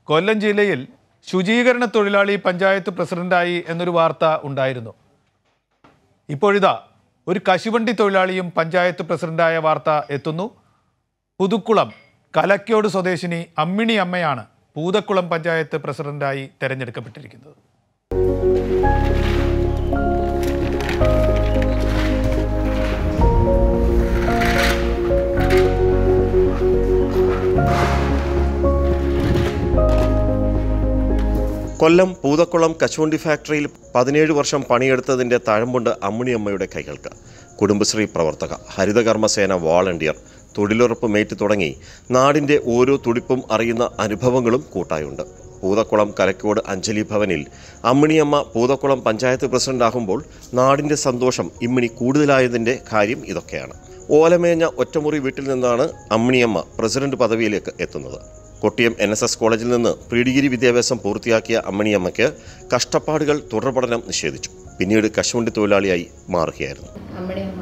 കൊല്ലം ജില്ലയിൽ ശുചീകരണ തൊഴിലാളി പഞ്ചായത്ത് പ്രസിഡന്റായി എന്നൊരു വാർത്ത ഉണ്ടായിരുന്നു ഇപ്പോഴിതാ ഒരു കശുവണ്ടി തൊഴിലാളിയും പഞ്ചായത്ത് പ്രസിഡന്റായ വാർത്ത എത്തുന്നു പുതുക്കുളം കലക്കോട് സ്വദേശിനി അമ്മിണി അമ്മയാണ് പൂതക്കുളം പഞ്ചായത്ത് പ്രസിഡന്റായി തെരഞ്ഞെടുക്കപ്പെട്ടിരിക്കുന്നത് കൊല്ലം പൂതക്കുളം കശുവണ്ടി ഫാക്ടറിയിൽ പതിനേഴ് വർഷം പണിയെടുത്തതിൻ്റെ തഴമ്പുണ്ട് അമ്മിണിയമ്മയുടെ കൈകൾക്ക് കുടുംബശ്രീ പ്രവർത്തക ഹരിതകർമ്മസേന വാളണ്ടിയർ തൊഴിലുറപ്പ് മേറ്റ് തുടങ്ങി നാടിൻ്റെ ഓരോ തുടിപ്പും അറിയുന്ന അനുഭവങ്ങളും കൂട്ടായുണ്ട് പൂതക്കുളം കലക്കോട് അഞ്ജലി ഭവനിൽ അമ്മിണിയമ്മ പൂതക്കുളം പഞ്ചായത്ത് പ്രസിഡന്റാകുമ്പോൾ നാടിൻ്റെ സന്തോഷം ഇമ്മിണി കൂടുതലായതിൻ്റെ കാര്യം ഇതൊക്കെയാണ് ഓലമേഞ്ഞ ഒറ്റമുറി വീട്ടിൽ നിന്നാണ് അമ്മിണിയമ്മ പ്രസിഡന്റ് പദവിയിലേക്ക് എത്തുന്നത് കൊട്ടിയം എൻ എസ് എസ് കോളേജിൽ നിന്ന് പ്രീ ഡിഗ്രി വിദ്യാഭ്യാസം പൂർത്തിയാക്കിയ അമ്മണിയമ്മയ്ക്ക് കഷ്ടപ്പാടുകൾ തുടർ പഠനം നിഷേധിച്ചു പിന്നീട് കശുവണ്ടി തൊഴിലാളിയായി മാറുകയായിരുന്നു അമ്മണിയമ്മ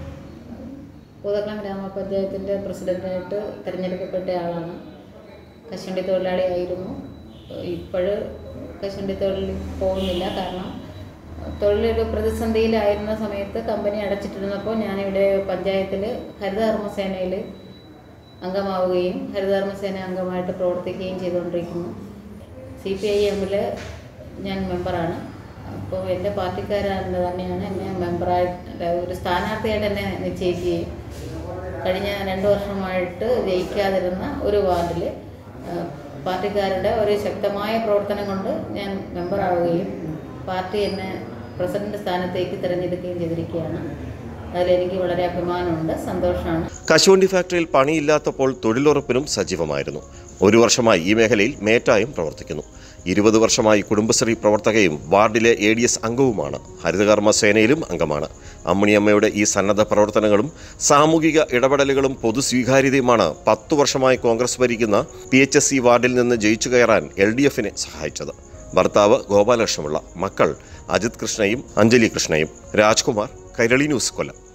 പൂതക്കുളം ഗ്രാമപഞ്ചായത്തിൻ്റെ പ്രസിഡൻ്റായിട്ട് തിരഞ്ഞെടുക്കപ്പെട്ട ആളാണ് കശുവണ്ടി തൊഴിലാളിയായിരുന്നു ഇപ്പോഴ് കശുവണ്ടി തൊഴിലിൽ പോകുന്നില്ല കാരണം തൊഴിലൊരു പ്രതിസന്ധിയിലായിരുന്ന സമയത്ത് കമ്പനി അടച്ചിട്ടിരുന്നപ്പോൾ ഞാനിവിടെ പഞ്ചായത്തിൽ ഹരിതകർമ്മസേനയിൽ അംഗമാവുകയും ഹരിതകർമ്മസേന അംഗമായിട്ട് പ്രവർത്തിക്കുകയും ചെയ്തുകൊണ്ടിരിക്കുന്നു സി പി ഐ എമ്മിൽ ഞാൻ മെമ്പറാണ് അപ്പോൾ എൻ്റെ പാർട്ടിക്കാരാണ് തന്നെയാണ് എന്നെ മെമ്പറായിട്ട് ഒരു സ്ഥാനാർത്ഥിയായിട്ട് എന്നെ നിശ്ചയിക്കുകയും കഴിഞ്ഞ രണ്ട് വർഷമായിട്ട് ജയിക്കാതിരുന്ന ഒരു വാർഡിൽ പാർട്ടിക്കാരുടെ ഒരു ശക്തമായ പ്രവർത്തനം കൊണ്ട് ഞാൻ മെമ്പറാവുകയും പാർട്ടി എന്നെ പ്രസിഡന്റ് സ്ഥാനത്തേക്ക് തിരഞ്ഞെടുക്കുകയും ചെയ്തിരിക്കുകയാണ് അതിലെനിക്ക് വളരെ അഭിമാനമുണ്ട് സന്തോഷമാണ് കശുവണ്ടി ഫാക്ടറിയിൽ പണിയില്ലാത്തപ്പോൾ തൊഴിലുറപ്പിനും സജീവമായിരുന്നു ഒരു വർഷമായി ഈ മേഖലയിൽ മേറ്റായും പ്രവർത്തിക്കുന്നു ഇരുപത് വർഷമായി കുടുംബശ്രീ പ്രവർത്തകയും വാർഡിലെ എ ഡി എസ് അംഗവുമാണ് ഹരിതകർമ്മ സേനയിലും അംഗമാണ് അമ്മിണിയമ്മയുടെ ഈ സന്നദ്ധ പ്രവർത്തനങ്ങളും സാമൂഹിക ഇടപെടലുകളും പൊതുസ്വീകാര്യതയുമാണ് പത്തു വർഷമായി കോൺഗ്രസ് ഭരിക്കുന്ന പി എച്ച് എസ് സി വാർഡിൽ നിന്ന് ജയിച്ചു കയറാൻ എൽ ഡി എഫിനെ സഹായിച്ചത് ഭർത്താവ് ഗോപാലകൃഷ്ണപിള്ള മക്കൾ അജിത് കൃഷ്ണയും അഞ്ജലി കൃഷ്ണയും രാജ്കുമാർ കൈരളി ന്യൂസ് കൊല്ലം